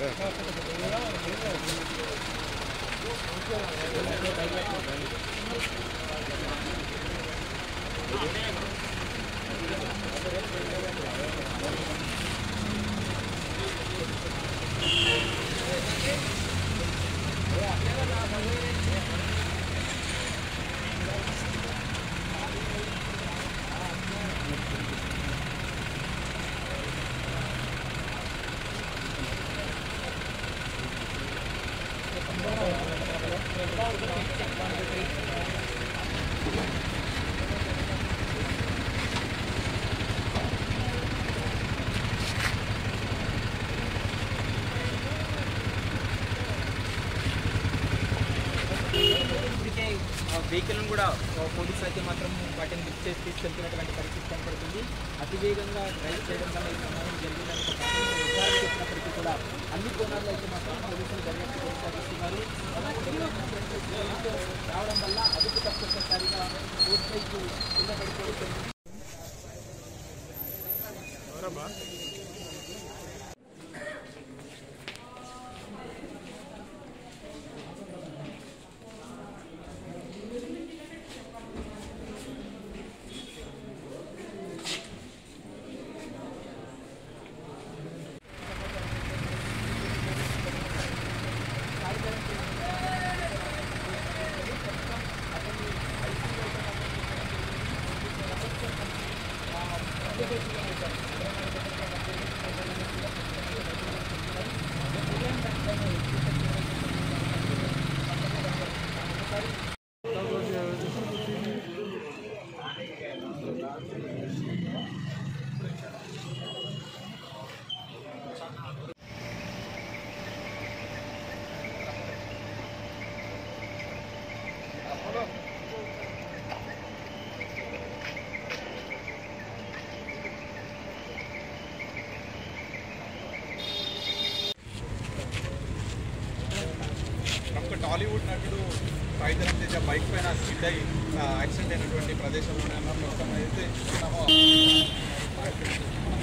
ఇప్పటికే వెహికల్ను కూడా ఆ, పోలీసులు అయితే మాత్రం వాటిని లిఫ్ట్ చేసి తీసుకెళ్తున్నటువంటి పరిస్థితి కనపడుతుంది అతివేగంగా డ్రైవ్ చేయడం వల్ల ఈ ప్రమాదం జరిగిందని ఒక ప్రాథమిక నిర్ధారణ చేసినప్పటికీ కూడా అన్ని కోణాల్లో అయితే మాత్రం పోలీసులు దర్యాప్తు కొనసాగిస్తున్నారు డెవలప్మెంట్ స్పీడ్తో రావడం వల్ల అదుపు తప్పనిసరిగా రోడ్ బైక్ కింద పడిపోవడం ప్రముఖ టాలీవుడ్ నటుడు సాయిధరం తేజ బైక్ పైన స్కిడ్ అయి ఆ, యాక్సిడెంట్ అయినటువంటి ప్రదేశంలోనే ఉన్నాం ప్రస్తుతం అయితే ఉన్నామో